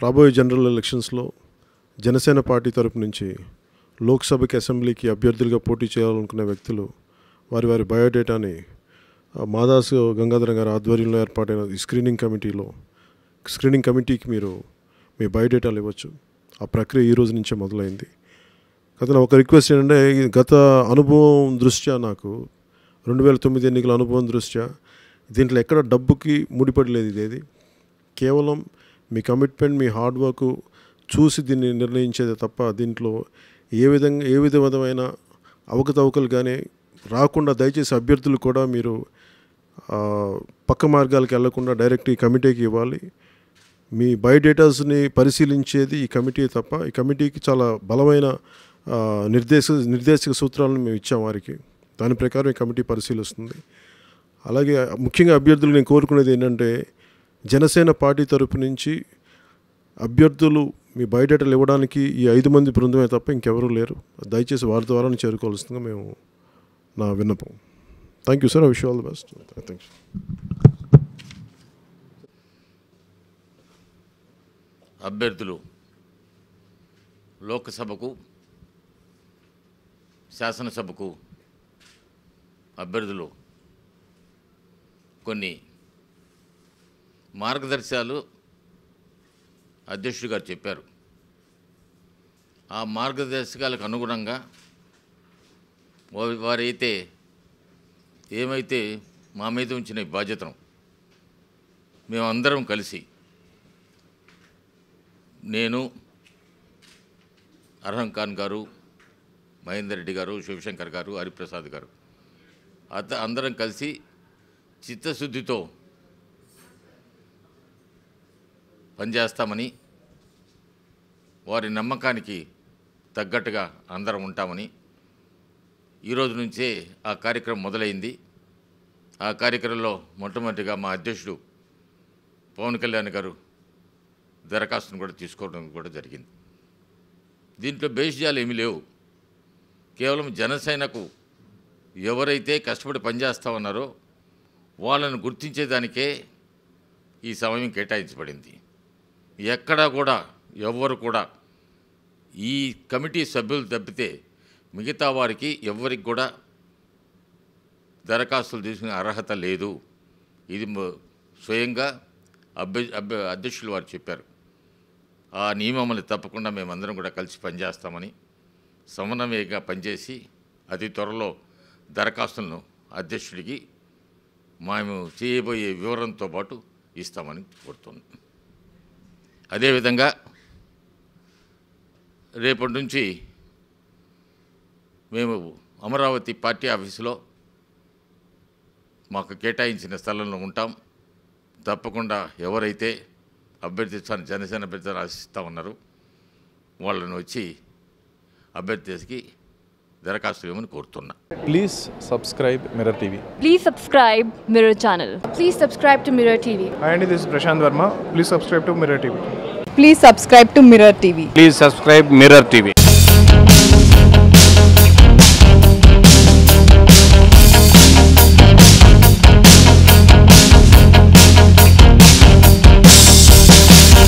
రాబోయే జనరల్ ఎలక్షన్స్లో జనసేన పార్టీ తరపు నుంచి లోక్సభకి అసెంబ్లీకి అభ్యర్థులుగా పోటీ చేయాలనుకునే వ్యక్తులు వారి వారి బయోడేటాని ఆ, మాదాసు గంగాధర గారి ఆధ్వర్యంలో ఏర్పాటైన ఈ స్క్రీనింగ్ కమిటీలో స్క్రీనింగ్ కమిటీకి మీరు మీ బయోడేటాలు ఇవ్వచ్చు ఆ ప్రక్రియ ఈ రోజు నుంచే మొదలైంది అయితే నా ఒక రిక్వెస్ట్ ఏంటంటే ఈ గత అనుభవం దృష్ట్యా నాకు రెండు వేల తొమ్మిది ఎన్నికల అనుభవం దృష్ట్యా దీంట్లో ఎక్కడ డబ్బుకి ముడిపడలేదు ఇదేది కేవలం మీ కమిట్మెంట్ మీ హార్డ్ వర్క్ చూసి దీన్ని నిర్ణయించేదే తప్ప దీంట్లో ఏ విధంగా ఏ విధమైన అవకతవకలు కానీ రాకుండా దయచేసి అభ్యర్థులు కూడా మీరు ఆ, పక్క మార్గాలకు వెళ్లకుండా డైరెక్ట్ ఈ కమిటీకి ఇవ్వాలి మీ బయోడేటాస్ని పరిశీలించేది ఈ కమిటీ తప్ప ఈ కమిటీకి చాలా బలమైన ఆ, నిర్దేశ నిర్దేశక సూత్రాలను మేము ఇచ్చాం వారికి దాని ప్రకారం ఈ కమిటీ పరిశీలిస్తుంది అలాగే ముఖ్యంగా అభ్యర్థులు నేను కోరుకునేది ఏంటంటే జనసేన పార్టీ తరపు నుంచి అభ్యర్థులు మీ బయోడేటాలు ఇవ్వడానికి ఈ ఐదు మంది బృందమే తప్ప ఇంకెవరూ లేరు దయచేసి వారి ద్వారా చేరుకోవాల్సిందిగా మేము నా విన్నపం thank you sir I wish all the best thank you అభ్యర్థులు లోక్సభకు శాసనసభకు అభ్యర్థులు కొన్ని మార్గదర్శకాలు అధ్యక్షుడు గారు చెప్పారు ఆ మార్గదర్శకాలకు అనుగుణంగా వా- వారైతే ఏమైతే మా మీద ఉంచిన ఈ బాధ్యతను మేమందరం కలిసి నేను అర్హం ఖాన్ గారు మహేందర్ రెడ్డి గారు శివశంకర్ గారు హరిప్రసాద్ గారు అత అందరం కలిసి చిత్తశుద్ధితో పనిచేస్తామని వారి నమ్మకానికి తగ్గట్టుగా అందరం ఉంటామని ఈరోజు నుంచే ఆ కార్యక్రమం మొదలైంది ఆ కార్యక్రమంలో మొట్టమొదటిగా మా అధ్యక్షుడు పవన్ కళ్యాణ్ గారు దరఖాస్తును కూడా తీసుకోవడం కూడా జరిగింది దీంట్లో బేషజాలు ఏమీ లేవు కేవలం జనసేనకు ఎవరైతే కష్టపడి పనిచేస్తా ఉన్నారో వాళ్ళను గుర్తించేదానికే ఈ సమయం కేటాయించబడింది ఎక్కడా కూడా ఎవ్వరు కూడా ఈ కమిటీ సభ్యులు తప్పితే మిగతా వారికి ఎవ్వరికి కూడా దరఖాస్తులు తీసుకునే అర్హత లేదు ఇది మ- స్వయంగా అభ్య అభ్య అధ్యక్షులు వారు చెప్పారు ఆ నియమములు తప్పకుండా మేమందరం కూడా కలిసి పనిచేస్తామని సమన్వయంగా పనిచేసి అతి త్వరలో దరఖాస్తులను అధ్యక్షుడికి మేము చేయబోయే వివరంతో పాటు ఇస్తామని కోరుతున్నాం అదేవిధంగా రేపటి నుంచి మేము అమరావతి పార్టీ ఆఫీసులో మాకు కేటాయించిన స్థలంలో ఉంటాం తప్పకుండా ఎవరైతే అభ్యర్థిస్తాను జనసేన అభ్యర్థిని ఆశిస్తూ ఉన్నారో వాళ్ళని వచ్చి అభ్యర్థికి దరఖాస్తు ఇవ్వమని కోరుతున్నా Please subscribe Mirror TV. Please subscribe Mirror Channel. Please subscribe to Mirror TV. Hi Andy, this is Prashant Verma. Please subscribe to Mirror TV. Please subscribe to Mirror TV. Please subscribe Mirror TV.